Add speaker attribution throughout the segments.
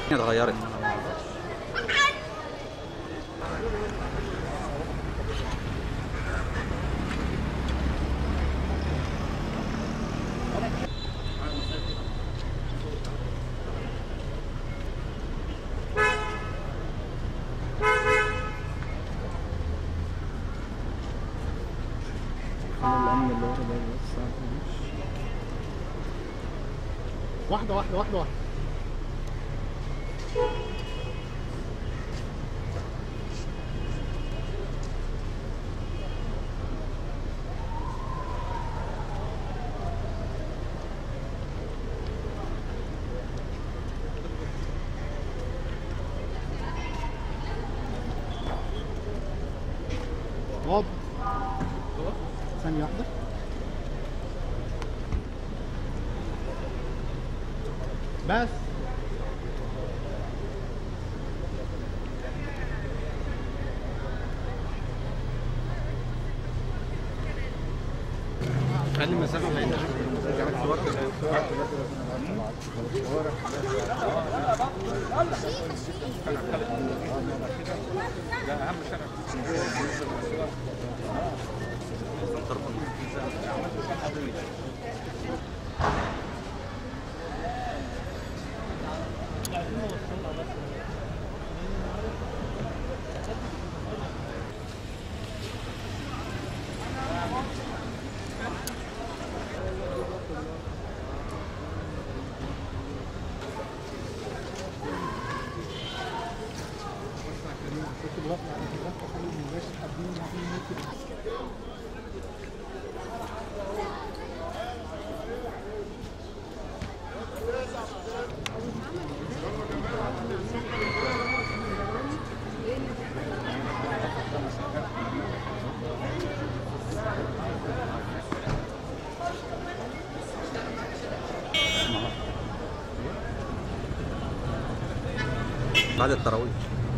Speaker 1: اتغيرت
Speaker 2: الامن اللي ورا ده بس واحده واحده واحده واحده غاب ثانية واحدة بس
Speaker 1: خلي مسافه بعيده بعد التراويح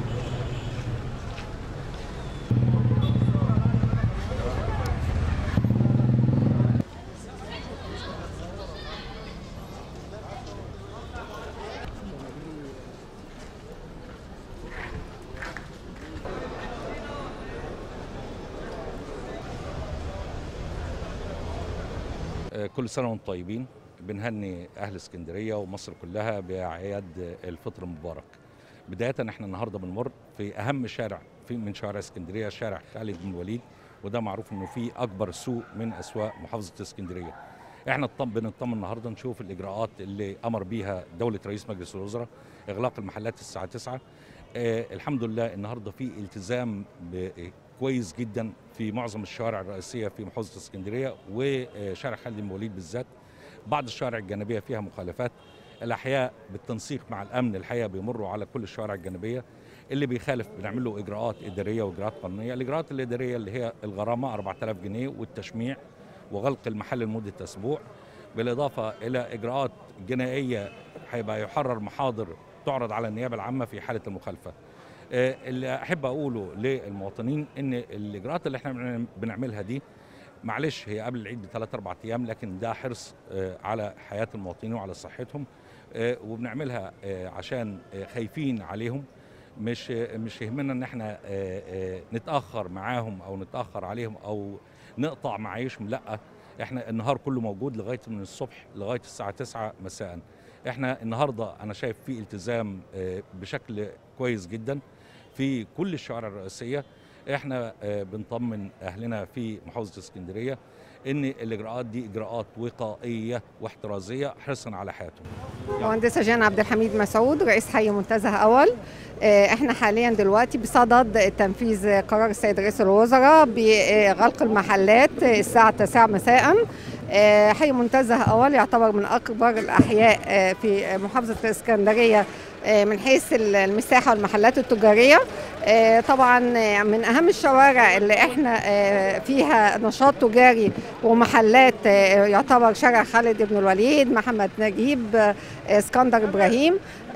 Speaker 3: كل سنة وانتم طيبين بنهني أهل اسكندرية ومصر كلها بأعياد الفطر المبارك بداية احنا النهاردة بنمر في أهم شارع في من شوارع اسكندرية شارع خالد بن الوليد وده معروف انه فيه أكبر سوق من أسواق محافظة اسكندرية احنا الطم- بنطمن النهارده نشوف الاجراءات اللي امر بيها دوله رئيس مجلس الوزراء اغلاق المحلات الساعه 9 آه الحمد لله النهارده في التزام ب- كويس جدا في معظم الشوارع الرئيسيه في محافظه اسكندريه وشارع خالد بن الوليد بالذات بعض الشوارع الجانبيه فيها مخالفات الاحياء بالتنسيق مع الامن الحقيقه بيمروا على كل الشوارع الجانبيه اللي بيخالف بنعمل له اجراءات اداريه واجراءات قانونيه الاجراءات الاداريه اللي هي الغرامه 4000 جنيه والتشميع وغلق المحل لمده اسبوع بالاضافه الى اجراءات جنائيه هيبقى يحرر محاضر تعرض على النيابه العامه في حاله المخالفه آه، اللي احب اقوله للمواطنين ان الاجراءات اللي احنا بنعم- بنعملها دي معلش هي قبل العيد بثلاث اربع ايام لكن ده حرص آه، على حياه المواطنين وعلى صحتهم آه، وبنعملها آه، عشان آه، خايفين عليهم مش آه، مش يهمنا ان احنا آه، آه، نتاخر معاهم او نتاخر عليهم او نقطع معايشهم لا احنا النهار كله موجود لغايه من الصبح لغايه الساعه 9 مساء احنا النهارده انا شايف في التزام آه، بشكل كويس جدا في كل الشوارع الرئيسيه احنا آه، بنطمن اهلنا في محافظه اسكندريه ان الاجراءات دي اجراءات وقائيه واحترازيه حرصا على حياتهم
Speaker 4: مهندسة جان عبد الحميد مسعود رئيس حي منتزه أول آه، احنا حاليا دلوقتي بصدد تنفيذ قرار السيد رئيس الوزراء بغلق المحلات الساعة 9 مساء آه، حي منتزه أول يعتبر من أكبر الأحياء آه، في محافظة الإسكندرية آه، من حيث المساحة والمحلات التجارية آه، طبعا آه، من أهم الشوارع اللي احنا آه، فيها نشاط تجاري ومحلات آه، يعتبر شارع خالد بن الوليد محمد نجيب آه، اسكندر إبراهيم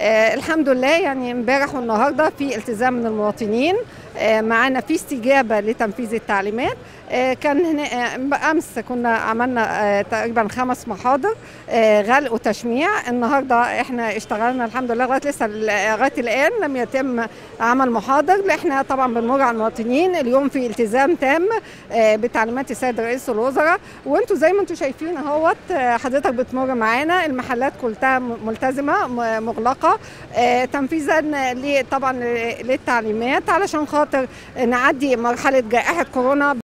Speaker 4: آه الحمد لله يعني امبارح والنهارده في التزام من المواطنين آه معانا في استجابه لتنفيذ التعليمات آه كان هنا آه امس كنا عملنا آه تقريبا خمس محاضر آه غلق وتشميع النهارده احنا اشتغلنا الحمد لله لغايه لسه لغايه الان لم يتم عمل محاضر احنا طبعا بنمر على المواطنين اليوم في التزام تام آه بتعليمات السيد رئيس الوزراء وانتم زي ما انتم شايفين اهوت آه حضرتك بتمر معانا المحلات كلها ملتزمه مغلقه آه تنفيذا طبعا للتعليمات علشان خاطر نعدي مرحله جائحه كورونا